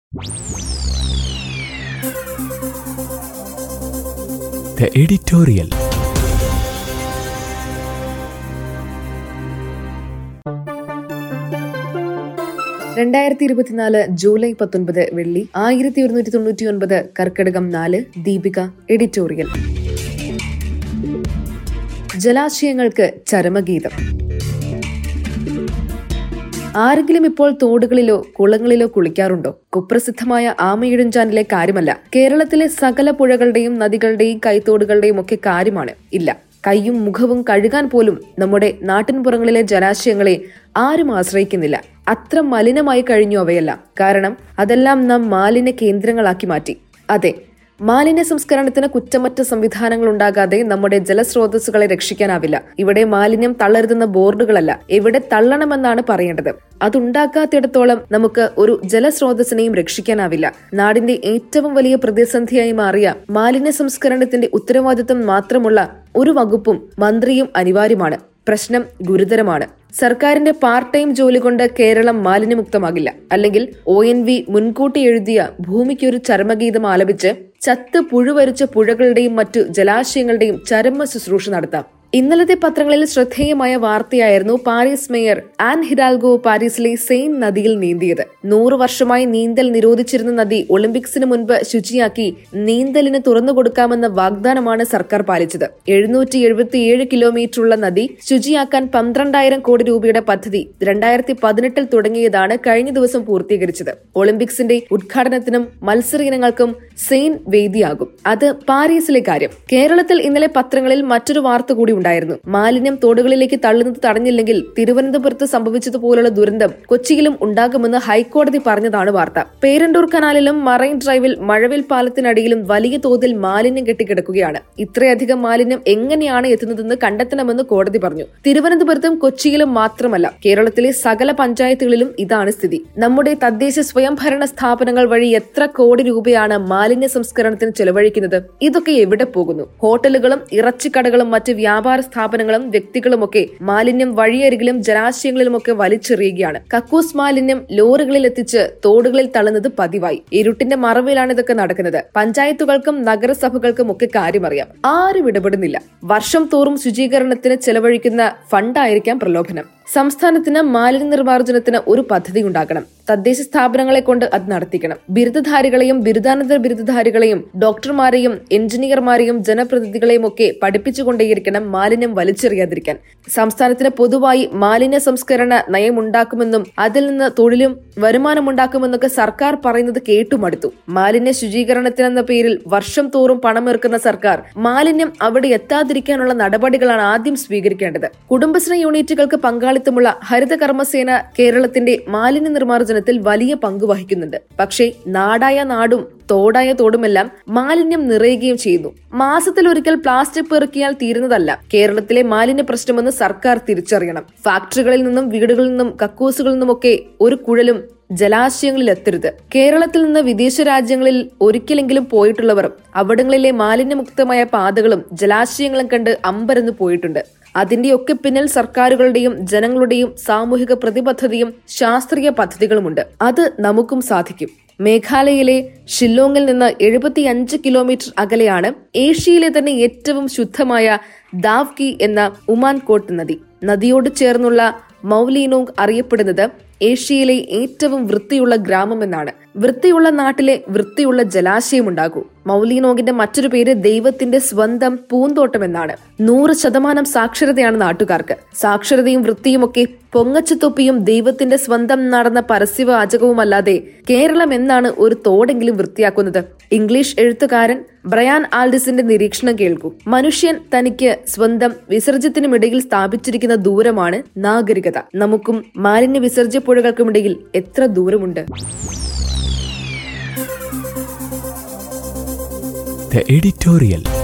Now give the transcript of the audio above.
The editorial. രണ്ടായിരത്തി ഇരുപത്തിനാല് July പത്തൊൻപത് വെള്ളി ആയിരത്തി ഒരുന്നൂറ്റി തൊണ്ണൂറ്റി ഒൻപത് കർക്കടകം നാല് ദീപിക എഡിറ്റോറിയൽ ജലാശയങ്ങൾക്ക് ചരമഗീതം ആരെങ്കിലും ഇപ്പോൾ തോടുകളിലോ കുളങ്ങളിലോ കുളിക്കാറുണ്ടോ കുപ്രസിദ്ധമായ ആമയിഴഞ്ചാനിലെ കാര്യമല്ല കേരളത്തിലെ സകല പുഴകളുടെയും നദികളുടെയും കൈത്തോടുകളുടെയും ഒക്കെ കാര്യമാണ് ഇല്ല കൈയും മുഖവും കഴുകാൻ പോലും നമ്മുടെ നാട്ടിൻപുറങ്ങളിലെ ജലാശയങ്ങളെ ആരും ആശ്രയിക്കുന്നില്ല അത്ര മലിനമായി കഴിഞ്ഞു അവയെല്ലാം കാരണം അതെല്ലാം നാം മാലിന്യ കേന്ദ്രങ്ങളാക്കി മാറ്റി അതെ മാലിന്യ സംസ്കരണത്തിന് കുറ്റമറ്റ സംവിധാനങ്ങൾ ഉണ്ടാകാതെ നമ്മുടെ ജലസ്രോതസ്സുകളെ രക്ഷിക്കാനാവില്ല ഇവിടെ മാലിന്യം തള്ളരുതെന്ന ബോർഡുകളല്ല എവിടെ തള്ളണമെന്നാണ് പറയേണ്ടത് അതുണ്ടാക്കാത്തിടത്തോളം നമുക്ക് ഒരു ജലസ്രോതസ്സിനെയും രക്ഷിക്കാനാവില്ല നാടിന്റെ ഏറ്റവും വലിയ പ്രതിസന്ധിയായി മാറിയ മാലിന്യ സംസ്കരണത്തിന്റെ ഉത്തരവാദിത്തം മാത്രമുള്ള ഒരു വകുപ്പും മന്ത്രിയും അനിവാര്യമാണ് പ്രശ്നം ഗുരുതരമാണ് സർക്കാരിന്റെ പാർട്ട് ടൈം ജോലി കൊണ്ട് കേരളം മാലിന്യമുക്തമാകില്ല അല്ലെങ്കിൽ ഒ എൻ വി മുൻകൂട്ടി എഴുതിയ ഭൂമിക്കൊരു ചരമഗീതം ആലപിച്ച് ചത്ത് പുഴുവരിച്ച പുഴകളുടെയും മറ്റു ജലാശയങ്ങളുടെയും ചരമ ശുശ്രൂഷ നടത്താം ഇന്നലത്തെ പത്രങ്ങളിൽ ശ്രദ്ധേയമായ വാർത്തയായിരുന്നു പാരീസ് മേയർ ആൻ ഹിഡാൽഗോ പാരീസിലെ സെയിൻ നദിയിൽ നീന്തിയത് നൂറു വർഷമായി നീന്തൽ നിരോധിച്ചിരുന്ന നദി ഒളിമ്പിക്സിന് മുൻപ് ശുചിയാക്കി നീന്തലിന് തുറന്നു കൊടുക്കാമെന്ന വാഗ്ദാനമാണ് സർക്കാർ പാലിച്ചത് എഴുന്നൂറ്റി എഴുപത്തിയേഴ് കിലോമീറ്റർ ഉള്ള നദി ശുചിയാക്കാൻ പന്ത്രണ്ടായിരം കോടി രൂപയുടെ പദ്ധതി രണ്ടായിരത്തി പതിനെട്ടിൽ തുടങ്ങിയതാണ് കഴിഞ്ഞ ദിവസം പൂർത്തീകരിച്ചത് ഒളിമ്പിക്സിന്റെ ഉദ്ഘാടനത്തിനും മത്സര ഇനങ്ങൾക്കും സെയിൻ വേദിയാകും അത് പാരീസിലെ കാര്യം കേരളത്തിൽ ഇന്നലെ പത്രങ്ങളിൽ മറ്റൊരു വാർത്ത കൂടി ഉണ്ടായിരുന്നു മാലിന്യം തോടുകളിലേക്ക് തള്ളുന്നത് തടഞ്ഞില്ലെങ്കിൽ തിരുവനന്തപുരത്ത് സംഭവിച്ചതുപോലുള്ള ദുരന്തം കൊച്ചിയിലും ഉണ്ടാകുമെന്ന് ഹൈക്കോടതി പറഞ്ഞതാണ് വാർത്ത പേരണ്ടൂർ കനാലിലും മറൈൻ ഡ്രൈവിൽ മഴവിൽ പാലത്തിനടിയിലും വലിയ തോതിൽ മാലിന്യം കെട്ടിക്കിടക്കുകയാണ് ഇത്രയധികം മാലിന്യം എങ്ങനെയാണ് എത്തുന്നതെന്ന് കണ്ടെത്തണമെന്ന് കോടതി പറഞ്ഞു തിരുവനന്തപുരത്തും കൊച്ചിയിലും മാത്രമല്ല കേരളത്തിലെ സകല പഞ്ചായത്തുകളിലും ഇതാണ് സ്ഥിതി നമ്മുടെ തദ്ദേശ സ്വയംഭരണ സ്ഥാപനങ്ങൾ വഴി എത്ര കോടി രൂപയാണ് മാലിന്യ സംസ്കരണത്തിന് ചെലവഴിക്കുന്നത് ഇതൊക്കെ എവിടെ പോകുന്നു ഹോട്ടലുകളും ഇറച്ചിക്കടകളും മറ്റ് വ്യാപാര സ്ഥാപനങ്ങളും വ്യക്തികളുമൊക്കെ മാലിന്യം വഴിയരികിലും ജലാശയങ്ങളിലുമൊക്കെ വലിച്ചെറിയുകയാണ് കക്കൂസ് മാലിന്യം ലോറികളിൽ എത്തിച്ച് തോടുകളിൽ തള്ളുന്നത് പതിവായി ഇരുട്ടിന്റെ മറവിലാണ് ഇതൊക്കെ നടക്കുന്നത് പഞ്ചായത്തുകൾക്കും നഗരസഭകൾക്കും ഒക്കെ കാര്യമറിയാം ആരും ഇടപെടുന്നില്ല വർഷം തോറും ശുചീകരണത്തിന് ചെലവഴിക്കുന്ന ഫണ്ടായിരിക്കാം പ്രലോഭനം സംസ്ഥാനത്തിന് മാലിന്യ നിർമ്മാർജ്ജനത്തിന് ഒരു പദ്ധതി ഉണ്ടാക്കണം തദ്ദേശ സ്ഥാപനങ്ങളെ കൊണ്ട് അത് നടത്തിക്കണം ബിരുദധാരികളെയും ബിരുദാനന്തര ബിരുദധാരികളെയും ഡോക്ടർമാരെയും എഞ്ചിനീയർമാരെയും ജനപ്രതിനിധികളെയും ഒക്കെ പഠിപ്പിച്ചുകൊണ്ടേയിരിക്കണം മാലിന്യം വലിച്ചെറിയാതിരിക്കാൻ സംസ്ഥാനത്തിന് പൊതുവായി മാലിന്യ സംസ്കരണ നയമുണ്ടാക്കുമെന്നും അതിൽ നിന്ന് തൊഴിലും വരുമാനമുണ്ടാക്കുമെന്നൊക്കെ സർക്കാർ പറയുന്നത് കേട്ടുമടുത്തു മാലിന്യ ശുചീകരണത്തിനെന്ന പേരിൽ വർഷം തോറും പണമിറക്കുന്ന സർക്കാർ മാലിന്യം അവിടെ എത്താതിരിക്കാനുള്ള നടപടികളാണ് ആദ്യം സ്വീകരിക്കേണ്ടത് കുടുംബശ്രീ യൂണിറ്റുകൾക്ക് പങ്കാളിത്തമുള്ള ഹരിത കർമ്മസേന കേരളത്തിന്റെ മാലിന്യ നിർമ്മാർജ്ജനത്തിൽ വലിയ പങ്ക് വഹിക്കുന്നുണ്ട് പക്ഷേ നാടായ നാടും തോടായ തോടുമെല്ലാം മാലിന്യം നിറയുകയും ചെയ്യുന്നു മാസത്തിൽ ഒരിക്കൽ പ്ലാസ്റ്റിക് പെറുക്കിയാൽ തീരുന്നതല്ല കേരളത്തിലെ മാലിന്യ പ്രശ്നമെന്ന് സർക്കാർ തിരിച്ചറിയണം ഫാക്ടറികളിൽ നിന്നും വീടുകളിൽ നിന്നും കക്കൂസുകളിൽ നിന്നുമൊക്കെ ഒരു കുഴലും ജലാശയങ്ങളിൽ എത്തരുത് കേരളത്തിൽ നിന്ന് വിദേശ രാജ്യങ്ങളിൽ ഒരിക്കലെങ്കിലും പോയിട്ടുള്ളവർ അവിടങ്ങളിലെ മാലിന്യമുക്തമായ പാതകളും ജലാശയങ്ങളും കണ്ട് അമ്പരന്ന് പോയിട്ടുണ്ട് അതിന്റെയൊക്കെ പിന്നിൽ സർക്കാരുകളുടെയും ജനങ്ങളുടെയും സാമൂഹിക പ്രതിബദ്ധതയും ശാസ്ത്രീയ പദ്ധതികളുമുണ്ട് അത് നമുക്കും സാധിക്കും മേഘാലയയിലെ ഷില്ലോങ്ങിൽ നിന്ന് എഴുപത്തിയഞ്ച് കിലോമീറ്റർ അകലെയാണ് ഏഷ്യയിലെ തന്നെ ഏറ്റവും ശുദ്ധമായ ദാവ്കി എന്ന ഉമാൻ കോട്ട് നദി നദിയോട് ചേർന്നുള്ള മൗലീനോങ് അറിയപ്പെടുന്നത് ഏഷ്യയിലെ ഏറ്റവും വൃത്തിയുള്ള ഗ്രാമമെന്നാണ് വൃത്തിയുള്ള നാട്ടിലെ വൃത്തിയുള്ള ജലാശയമുണ്ടാകൂ മൗലീനോഗിന്റെ മറ്റൊരു പേര് ദൈവത്തിന്റെ സ്വന്തം പൂന്തോട്ടം എന്നാണ് നൂറ് ശതമാനം സാക്ഷരതയാണ് നാട്ടുകാർക്ക് സാക്ഷരതയും വൃത്തിയുമൊക്കെ പൊങ്ങച്ചുതൊപ്പിയും ദൈവത്തിന്റെ സ്വന്തം നടന്ന പരസ്യവാചകവുമല്ലാതെ കേരളം എന്നാണ് ഒരു തോടെങ്കിലും വൃത്തിയാക്കുന്നത് ഇംഗ്ലീഷ് എഴുത്തുകാരൻ ബ്രയാൻ ആൽഡിസിന്റെ നിരീക്ഷണം കേൾക്കൂ മനുഷ്യൻ തനിക്ക് സ്വന്തം വിസർജ്യത്തിനുമിടയിൽ സ്ഥാപിച്ചിരിക്കുന്ന ദൂരമാണ് നാഗരികത നമുക്കും മാലിന്യ വിസർജ്യ പുഴകൾക്കുമിടയിൽ എത്ര ദൂരമുണ്ട് The editorial.